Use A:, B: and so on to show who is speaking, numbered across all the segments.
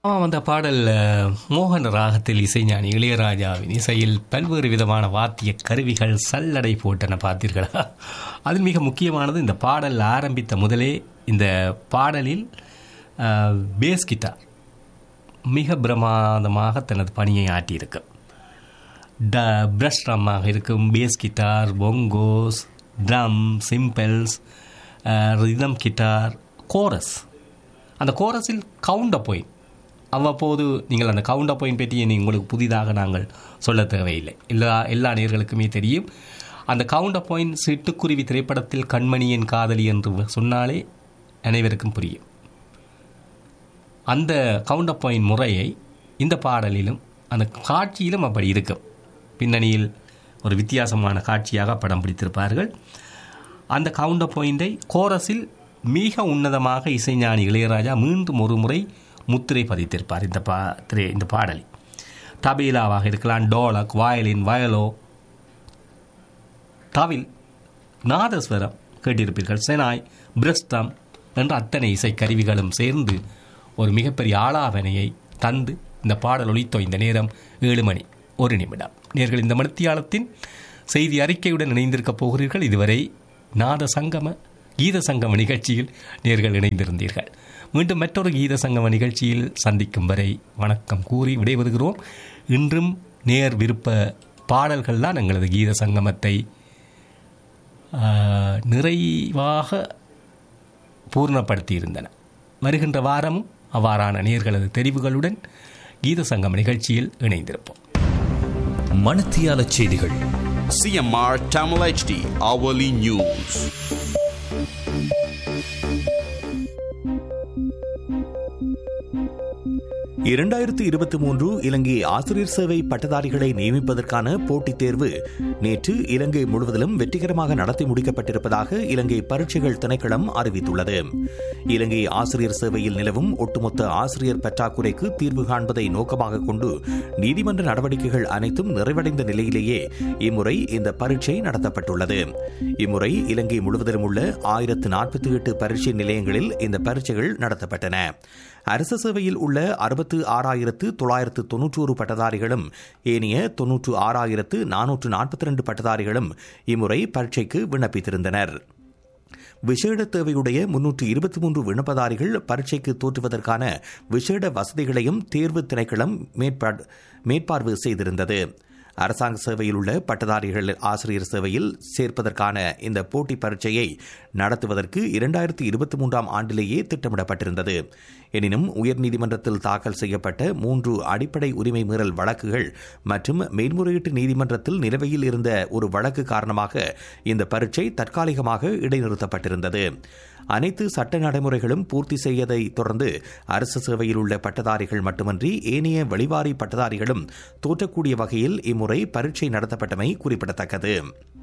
A: ஆமாம் அந்த பாடல் அஹ், மோகன ராகத்தில் இசைஞானி இளையராஜாவின் இசையில் பல்வேறு விதமான வாத்திய கருவிகள் சல்லடை போட்டன பார்த்தீர்களா அதில் மிக முக்கியமானது இந்த பாடல் ஆரம்பித்த முதலே இந்த பாடலில் அஹ், பேஸ் கிட்டார் மிக பிரமாதமாக தனது பணியை ஆற்றியிருக்கு ட பிரஷ் ட்ரம்மாக இருக்கும் bass guitar bongos drum cymbals rhythm guitar chorus அந்த கோரஸில் கவுண்டர் பாயிண்ட் அவ்வப்போது நீங்கள் அந்த கவுண்டர் பாயிண்ட் பற்றி இனி உங்களுக்கு புதிதாக நாங்கள் சொல்ல தேவையில்லை எல்லா எல்லா நேர்களுக்குமே தெரியும் அந்த கவுண்டர் பாயிண்ட் சிட்டுக்குருவி திரைப்படத்தில் கண்மணியின் காதலி என்று சொன்னாலே அனைவருக்கும் புரியும் அந்த கவுண்டர் பாயிண்ட் முறையை இந்த பாடலிலும் அந்த காட்சியிலும் அப்படி இருக்கும் பின்னணியில் ஒரு வித்தியாசமான காட்சியாக படம் பிடித்திருப்பார்கள் அந்த கவுண்டர் பாயிண்டை கோரஸில் மிக உன்னதமாக இசைஞானி இளையராஜா மீண்டும் ஒரு முறை முத்திரை பதித்திருப்பார் இந்த பா திரை இந்த பாடலில் தபீலாவாக இருக்கலாம் டோலக் வயலின் வயலோ தவில் நாதஸ்வரம் கேட்டிருப்பீர்கள் செனாய் பிரஸ்டம் என்ற அத்தனை இசை கருவிகளும் சேர்ந்து ஒரு மிகப்பெரிய ஆளாவனையை தந்து இந்த பாடல் ஒலித்தோ இந்த நேரம் ஏழு மணி ஒரு நிமிடம் நேர்கள் இந்த மணித்தியாலத்தின் செய்தி அறிக்கையுடன் இணைந்திருக்கப் போகிறீர்கள் இதுவரை நாத சங்கம கீத சங்கம நிகழ்ச்சியில் நேர்கள் இணைந்திருந்தீர்கள் மீண்டும் மற்றொரு கீத சங்கம நிகழ்ச்சியில் சந்திக்கும் வரை வணக்கம் கூறி விடைபெறுகிறோம் இன்றும் நேர் விருப்ப பாடல்கள் தான் எங்களது கீத சங்கமத்தை ஆஹ், நிறைவாக பூர்ணப்படுத்தியிருந்தன வருகின்ற வாரமும் அவ்வாறான நேர்களது தெரிவுகளுடன் கீத சங்கம் நிகழ்ச்சியில் இணைந்திருப்போம்
B: மணத்தியால செய்திகள்
C: CMR Tamil HD Hourly News.
D: இரண்டாயிரத்து இருபத்தி மூன்று இலங்கை ஆசிரியர் சேவை பட்டதாரிகளை நியமிப்பதற்கான போட்டித் தேர்வு நேற்று இலங்கை முழுவதிலும் வெற்றிகரமாக நடத்தி முடிக்கப்பட்டிருப்பதாக இலங்கை பரீட்சைகள் திணைக்களம் அறிவித்துள்ளது இலங்கை ஆசிரியர் சேவையில் நிலவும் ஒட்டுமொத்த ஆசிரியர் பற்றாக்குறைக்கு தீர்வு காண்பதை நோக்கமாக கொண்டு நீதிமன்ற நடவடிக்கைகள் அனைத்தும் நிறைவடைந்த நிலையிலேயே இம்முறை இந்த பரீட்சை நடத்தப்பட்டுள்ளது இம்முறை இலங்கை முழுவதிலும் உள்ள ஆயிரத்து நாற்பத்தி எட்டு பரீட்சை நிலையங்களில் இந்த பரீட்சைகள் நடத்தப்பட்டன அரசு சேவையில் உள்ள அறுபத்து ஆறாயிரத்து தொள்ளாயிரத்து தொன்னூற்றோரு பட்டதாரிகளும் ஏனைய தொன்னூற்று ஆறாயிரத்து நானூற்று நாற்பத்தி ரெண்டு பட்டதாரிகளும் இம்முறை பரீட்சைக்கு விண்ணப்பித்திருந்தனர் விசேட தேவையுடைய முன்னூற்று இருபத்தி மூன்று விண்ணப்பதாரிகள் பரீட்சைக்கு தோற்றுவதற்கான விசேட வசதிகளையும் தேர்வு திணைக்களம் மேற்பா- மேற்பார்வை செய்திருந்தது அரசாங்க சேவையில் உள்ள பட்டதாரிகள் ஆசிரியர் சேவையில் சேர்ப்பதற்கான இந்த போட்டி பரீட்சையை நடத்துவதற்கு இரண்டாயிரத்தி இருபத்தி மூன்றாம் ஆண்டிலேயே திட்டமிடப்பட்டிருந்தது எனினும் உயர்நீதிமன்றத்தில் தாக்கல் செய்யப்பட்ட மூன்று அடிப்படை உரிமை மீறல் வழக்குகள் மற்றும் மேல்முறையீட்டு நீதிமன்றத்தில் நிலுவையில் இருந்த ஒரு வழக்கு காரணமாக இந்த பரீட்சை தற்காலிகமாக இடைநிறுத்தப்பட்டிருந்தது அனைத்து சட்ட நடைமுறைகளும் பூர்த்தி செய்யதை தொடர்ந்து அரசு சேவையில் உள்ள பட்டதாரிகள் மட்டுமன்றி ஏனைய வெளிவாரி பட்டதாரிகளும் தோற்றக்கூடிய வகையில் இம்முறை பரீட்சை நடத்தப்பட்டமை குறிப்பிடத்தக்கது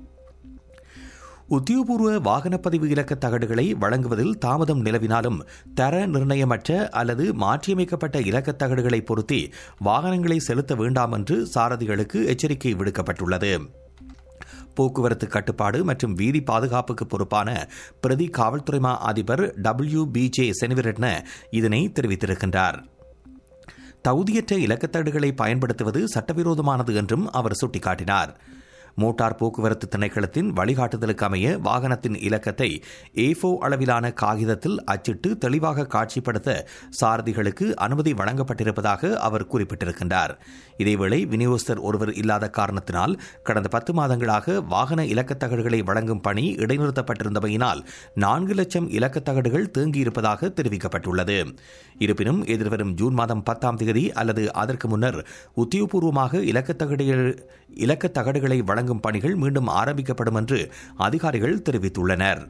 D: உத்தியோகபூர்வ வாகனப்பதிவு இலக்க தகடுகளை வழங்குவதில் தாமதம் நிலவினாலும் தர நிர்ணயமற்ற அல்லது மாற்றியமைக்கப்பட்ட இலக்கத் தகடுகளை பொருத்தி வாகனங்களை செலுத்த வேண்டாம் என்று சாரதிகளுக்கு எச்சரிக்கை விடுக்கப்பட்டுள்ளது போக்குவரத்து கட்டுப்பாடு மற்றும் வீதி பாதுகாப்புக்கு பொறுப்பான பிரதி காவல்துறை மா அதிபர் டபிள்யூ பி ஜே செனிவிரட்ன இதனை தெரிவித்திருக்கின்றார் தகுதியற்ற இலக்கத்தடுகளை பயன்படுத்துவது சட்டவிரோதமானது என்றும் அவர் சுட்டிக்காட்டினார் மோட்டார் போக்குவரத்து திணைக்களத்தின் வழிகாட்டுதலுக்கு அமைய வாகனத்தின் இலக்கத்தை ஏஃபோ அளவிலான காகிதத்தில் அச்சிட்டு தெளிவாக காட்சிப்படுத்த சாரதிகளுக்கு அனுமதி வழங்கப்பட்டிருப்பதாக அவர் குறிப்பிட்டிருக்கின்றார் இதேவேளை விநியோகஸ்தர் ஒருவர் இல்லாத காரணத்தினால் கடந்த பத்து மாதங்களாக வாகன இலக்கத்தகடுகளை வழங்கும் பணி இடைநிறுத்தப்பட்டிருந்தமையினால் நான்கு லட்சம் இலக்கத்தகடுகள் தேங்கியிருப்பதாக தெரிவிக்கப்பட்டுள்ளது இருப்பினும் எதிர்வரும் ஜூன் மாதம் பத்தாம் தேதி அல்லது அதற்கு முன்னர் உத்தியோகபூர்வமாக இலக்கத்தகடுகள் இலக்கத்தகடுகளை வழங்கும் பணிகள் மீண்டும் ஆரம்பிக்கப்படும் என்று அதிகாரிகள் தெரிவித்துள்ளனர்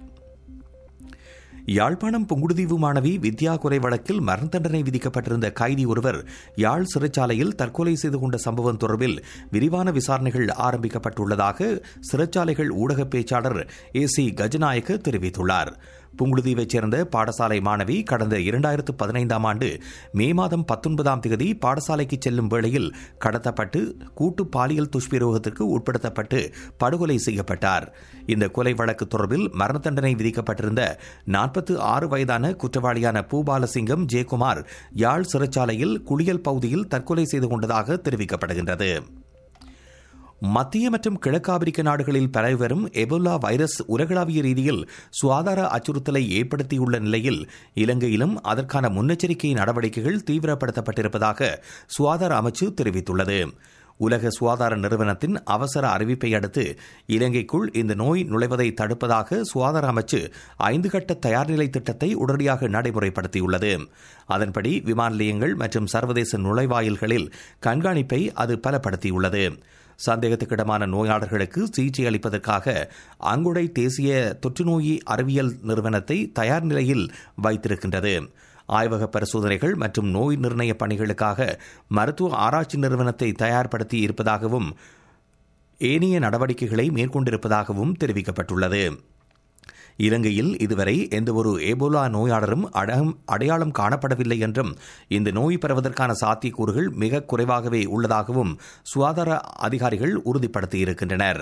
D: யாழ்ப்பாணம் புங்குடுதீவு மாணவி வித்யா கொலை வழக்கில் மரண தண்டனை விதிக்கப்பட்டிருந்த கைதி ஒருவர் யாழ் சிறைச்சாலையில் தற்கொலை செய்து கொண்ட சம்பவம் தொடர்பில் விரிவான விசாரணைகள் ஆரம்பிக்கப்பட்டுள்ளதாக சிறைச்சாலைகள் ஊடக பேச்சாளர் ஏ சி கஜநாயக்க தெரிவித்துள்ளார் புங்குடுதீவைச் சேர்ந்த பாடசாலை மாணவி கடந்த இரண்டாயிரத்து பதினைந்தாம் ஆண்டு மே மாதம் பத்தொன்பதாம் தேதி பாடசாலைக்கு செல்லும் வேளையில் கடத்தப்பட்டு கூட்டு பாலியல் துஷ்பிரயோகத்திற்கு உட்படுத்தப்பட்டு படுகொலை செய்யப்பட்டார் இந்த கொலை வழக்கு தொடர்பில் மரண தண்டனை விதிக்கப்பட்டிருந்த நாற்பத்து ஆறு வயதான குற்றவாளியான பூபாலசிங்கம் ஜெயக்குமார் யாழ் சிறைச்சாலையில் குளியல் பகுதியில் தற்கொலை செய்து கொண்டதாக தெரிவிக்கப்படுகின்றது மத்திய மற்றும் கிழக்காப்பிரிக்க நாடுகளில் பரவி வரும் எபோலா வைரஸ் உலகளாவிய ரீதியில் சுகாதார அச்சுறுத்தலை ஏற்படுத்தியுள்ள நிலையில் இலங்கையிலும் அதற்கான முன்னெச்சரிக்கை நடவடிக்கைகள் தீவிரப்படுத்தப்பட்டிருப்பதாக சுகாதார அமைச்சு தெரிவித்துள்ளது உலக சுகாதார நிறுவனத்தின் அவசர அறிவிப்பை அடுத்து இலங்கைக்குள் இந்த நோய் நுழைவதை தடுப்பதாக சுகாதார அமைச்சு ஐந்து கட்ட தயார்நிலை திட்டத்தை உடனடியாக நடைமுறைப்படுத்தியுள்ளது அதன்படி விமான நிலையங்கள் மற்றும் சர்வதேச நுழைவாயில்களில் கண்காணிப்பை அது பலப்படுத்தியுள்ளது சந்தேகத்துக்கிடமான நோயாளர்களுக்கு சிகிச்சை அளிப்பதற்காக அங்குடை தேசிய தொற்றுநோய் அறிவியல் நிறுவனத்தை தயார் நிலையில் வைத்திருக்கின்றது ஆய்வக பரிசோதனைகள் மற்றும் நோய் நிர்ணய பணிகளுக்காக மருத்துவ ஆராய்ச்சி நிறுவனத்தை தயார்படுத்தி இருப்பதாகவும் ஏனைய நடவடிக்கைகளை மேற்கொண்டிருப்பதாகவும் தெரிவிக்கப்பட்டுள்ளது இலங்கையில் இதுவரை எந்தவொரு ஏபோலா நோயாளரும் அடம் அடையாளம் காணப்படவில்லை என்றும் இந்த நோய் பரவதற்கான சாத்தியக்கூறுகள் மிக குறைவாகவே உள்ளதாகவும் சுகாதார அதிகாரிகள் உறுதிப்படுத்தியிருக்கின்றனர்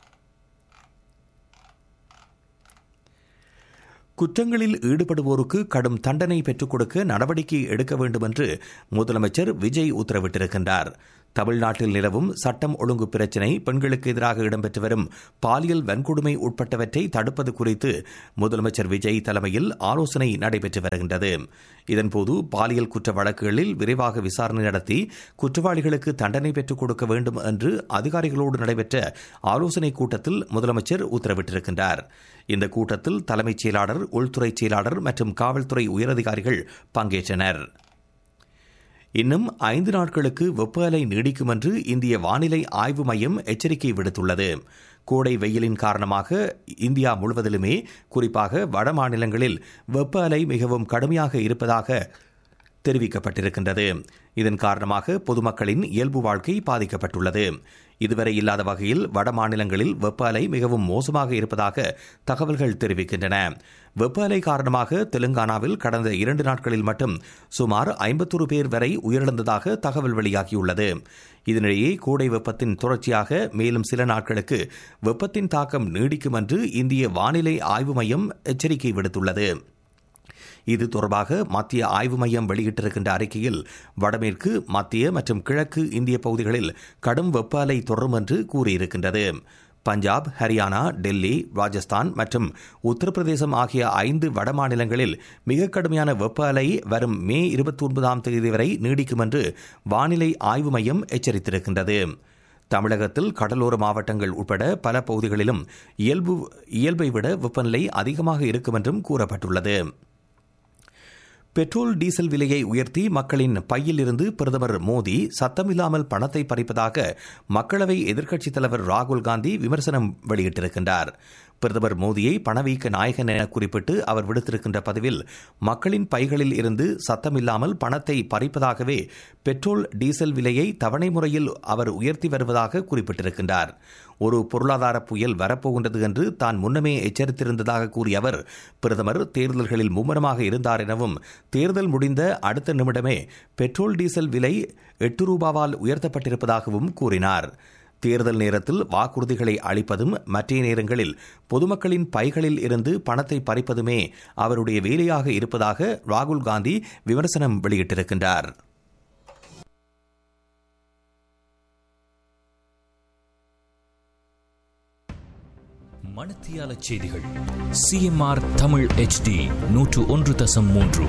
D: குற்றங்களில் ஈடுபடுவோருக்கு கடும் தண்டனை பெற்றுக் கொடுக்க நடவடிக்கை எடுக்க வேண்டும் என்று முதலமைச்சர் விஜய் உத்தரவிட்டிருக்கின்றார் தமிழ்நாட்டில் நிலவும் சட்டம் ஒழுங்கு பிரச்சினை பெண்களுக்கு எதிராக இடம்பெற்று வரும் பாலியல் வன்கொடுமை உட்பட்டவற்றை தடுப்பது குறித்து முதலமைச்சர் விஜய் தலைமையில் ஆலோசனை நடைபெற்று வருகின்றது இதன்போது பாலியல் குற்ற வழக்குகளில் விரைவாக விசாரணை நடத்தி குற்றவாளிகளுக்கு தண்டனை பெற்றுக் கொடுக்க வேண்டும் என்று அதிகாரிகளோடு நடைபெற்ற ஆலோசனைக் கூட்டத்தில் முதலமைச்சர் உத்தரவிட்டிருக்கின்றார் இந்த கூட்டத்தில் தலைமைச் செயலாளர் உள்துறை செயலாளர் மற்றும் காவல்துறை உயரதிகாரிகள் பங்கேற்றனர் இன்னும் ஐந்து நாட்களுக்கு வெப்ப அலை நீடிக்கும் என்று இந்திய வானிலை ஆய்வு மையம் எச்சரிக்கை விடுத்துள்ளது கோடை வெயிலின் காரணமாக இந்தியா முழுவதிலுமே குறிப்பாக வட மாநிலங்களில் வெப்ப அலை மிகவும் கடுமையாக இருப்பதாக தெரிவிக்கப்பட்டிருக்கின்றது இதன் காரணமாக பொதுமக்களின் இயல்பு வாழ்க்கை பாதிக்கப்பட்டுள்ளது இதுவரை இல்லாத வகையில் வட மாநிலங்களில் வெப்ப அலை மிகவும் மோசமாக இருப்பதாக தகவல்கள் தெரிவிக்கின்றன வெப்ப அலை காரணமாக தெலுங்கானாவில் கடந்த இரண்டு நாட்களில் மட்டும் சுமார் ஐம்பத்தொரு பேர் வரை உயிரிழந்ததாக தகவல் வெளியாகியுள்ளது இதனிடையே கோடை வெப்பத்தின் தொடர்ச்சியாக மேலும் சில நாட்களுக்கு வெப்பத்தின் தாக்கம் நீடிக்கும் என்று இந்திய வானிலை ஆய்வு மையம் எச்சரிக்கை விடுத்துள்ளது இது தொடர்பாக மத்திய ஆய்வு மையம் வெளியிட்டிருக்கின்ற அறிக்கையில் வடமேற்கு மத்திய மற்றும் கிழக்கு இந்திய பகுதிகளில் கடும் வெப்ப அலை தொடரும் என்று கூறியிருக்கின்றது பஞ்சாப் ஹரியானா டெல்லி ராஜஸ்தான் மற்றும் உத்தரப்பிரதேசம் ஆகிய ஐந்து வட மாநிலங்களில் மிக கடுமையான வெப்ப அலை வரும் மே இருபத்தி ஒன்பதாம் தேதி வரை நீடிக்கும் என்று வானிலை ஆய்வு மையம் எச்சரித்திருக்கின்றது தமிழகத்தில் கடலோர மாவட்டங்கள் உட்பட பல பகுதிகளிலும் இயல்பு இயல்பை விட வெப்பநிலை அதிகமாக இருக்கும் என்றும் கூறப்பட்டுள்ளது பெட்ரோல் டீசல் விலையை உயர்த்தி மக்களின் பையில் இருந்து பிரதமர் மோடி சத்தமில்லாமல் பணத்தை பறிப்பதாக மக்களவை எதிர்க்கட்சித் தலைவர் ராகுல் காந்தி விமர்சனம் வெளியிட்டிருக்கின்றார் பிரதமர் மோடியை பணவீக்க நாயகன் என குறிப்பிட்டு அவர் விடுத்திருக்கின்ற பதிவில் மக்களின் பைகளில் இருந்து சத்தமில்லாமல் பணத்தை பறிப்பதாகவே பெட்ரோல் டீசல் விலையை தவணை முறையில் அவர் உயர்த்தி வருவதாக குறிப்பிட்டிருக்கின்றார் ஒரு பொருளாதார புயல் வரப்போகின்றது என்று தான் முன்னமே எச்சரித்திருந்ததாக கூறிய அவர் பிரதமர் தேர்தல்களில் மும்முரமாக இருந்தார் எனவும் தேர்தல் முடிந்த அடுத்த நிமிடமே பெட்ரோல் டீசல் விலை எட்டு ரூபாவால் உயர்த்தப்பட்டிருப்பதாகவும் கூறினார் தேர்தல் நேரத்தில் வாக்குறுதிகளை அளிப்பதும் மற்ற நேரங்களில் பொதுமக்களின் பைகளில் இருந்து பணத்தை பறிப்பதுமே அவருடைய வேலையாக இருப்பதாக ராகுல் காந்தி விமர்சனம் வெளியிட்டிருக்கின்றார்
B: மணத்தியால செய்திகள் சிஎம்ஆர் தமிழ் ஹெச்டி நூற்று ஒன்று தசம் மூன்று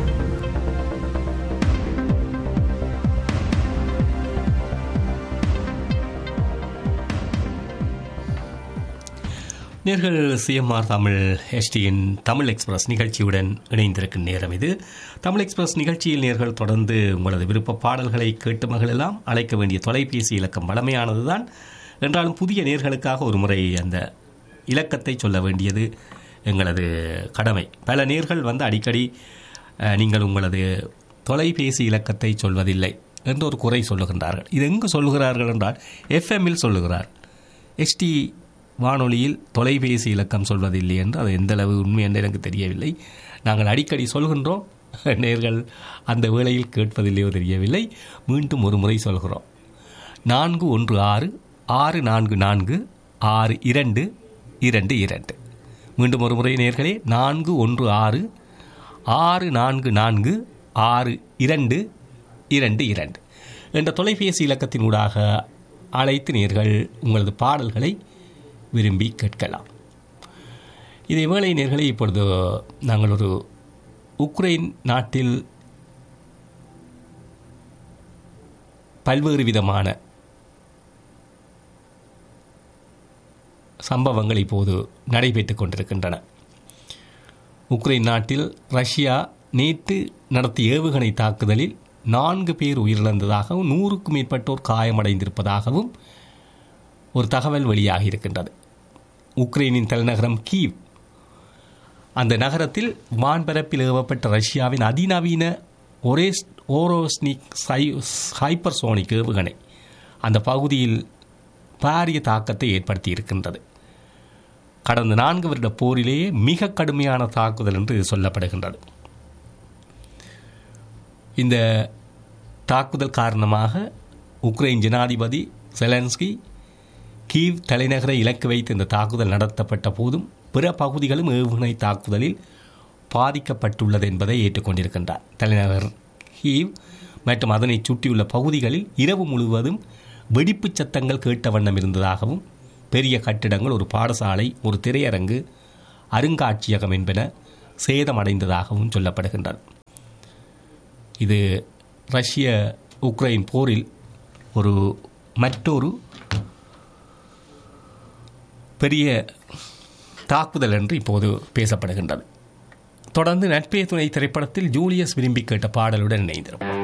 A: நேர்கள் சிஎம்ஆர் தமிழ் எஸ்டியின் தமிழ் எக்ஸ்பிரஸ் நிகழ்ச்சியுடன் இணைந்திருக்கும் நேரம் இது தமிழ் எக்ஸ்பிரஸ் நிகழ்ச்சியில் நேர்கள் தொடர்ந்து உங்களது விருப்ப பாடல்களை கேட்டு மகளெல்லாம் அழைக்க வேண்டிய தொலைபேசி இலக்கம் வளமையானதுதான் என்றாலும் புதிய நேர்களுக்காக ஒரு முறை அந்த இலக்கத்தை சொல்ல வேண்டியது எங்களது கடமை பல நேர்கள் வந்து அடிக்கடி அஹ், நீங்கள் உங்களது தொலைபேசி இலக்கத்தை சொல்வதில்லை என்று ஒரு குறை சொல்லுகின்றார்கள் இது எங்கு சொல்லுகிறார்கள் என்றால் எஃப்எம்மில் சொல்லுகிறார் எஸ்டி வானொலியில் தொலைபேசி இலக்கம் சொல்வதில்லை என்று அது எந்தளவு உண்மை என்று எனக்கு தெரியவில்லை நாங்கள் அடிக்கடி சொல்கின்றோம் நேர்கள் அந்த வேளையில் கேட்பதில்லையோ தெரியவில்லை மீண்டும் ஒரு முறை சொல்கிறோம் நான்கு ஒன்று ஆறு ஆறு நான்கு நான்கு ஆறு இரண்டு இரண்டு இரண்டு மீண்டும் ஒரு முறை நேர்களே நான்கு ஒன்று ஆறு ஆறு நான்கு நான்கு ஆறு இரண்டு இரண்டு இரண்டு என்ற தொலைபேசி இலக்கத்தினூடாக அழைத்து நேர்கள் உங்களது பாடல்களை விரும்பி கேட்கலாம் இதே வேளை நேர்களை இப்பொழுது நாங்கள் ஒரு உக்ரைன் நாட்டில் பல்வேறு விதமான சம்பவங்கள் இப்போது நடைபெற்றுக் கொண்டிருக்கின்றன உக்ரைன் நாட்டில் ரஷ்யா நேற்று நடத்திய ஏவுகணை தாக்குதலில் நான்கு பேர் உயிரிழந்ததாகவும் நூறுக்கும் மேற்பட்டோர் காயமடைந்திருப்பதாகவும் ஒரு தகவல் வெளியாகி இருக்கின்றது உக்ரைனின் தலைநகரம் கீவ் அந்த நகரத்தில் வான்பரப்பில் ஏவப்பட்ட ரஷ்யாவின் அதிநவீன ஒரேஸ் ஓரோஸ்னிக் சை ஹைப்பர்சோனிக் ஏவுகணை அந்த பகுதியில் பாரிய தாக்கத்தை ஏற்படுத்தி இருக்கின்றது கடந்த நான்கு வருட போரிலேயே மிக கடுமையான தாக்குதல் என்று சொல்லப்படுகின்றது இந்த தாக்குதல் காரணமாக உக்ரைன் ஜனாதிபதி செலன்ஸ்கி கீவ் தலைநகரை இலக்கு வைத்து இந்த தாக்குதல் நடத்தப்பட்ட போதும் பிற பகுதிகளும் ஏவுகணை தாக்குதலில் பாதிக்கப்பட்டுள்ளது என்பதை ஏற்றுக்கொண்டிருக்கின்றார் தலைநகர் கீவ் மற்றும் அதனை சுற்றியுள்ள பகுதிகளில் இரவு முழுவதும் வெடிப்புச் சத்தங்கள் கேட்ட வண்ணம் இருந்ததாகவும் பெரிய கட்டிடங்கள் ஒரு பாடசாலை ஒரு திரையரங்கு அருங்காட்சியகம் என்பன சேதமடைந்ததாகவும் சொல்லப்படுகின்றது இது ரஷ்ய உக்ரைன் போரில் ஒரு மற்றொரு பெரிய தாக்குதல் என்று இப்போது பேசப்படுகின்றது தொடர்ந்து நட்பே துணை திரைப்படத்தில் ஜூலியஸ் விரும்பி கேட்ட பாடலுடன் இணைந்திருப்போம்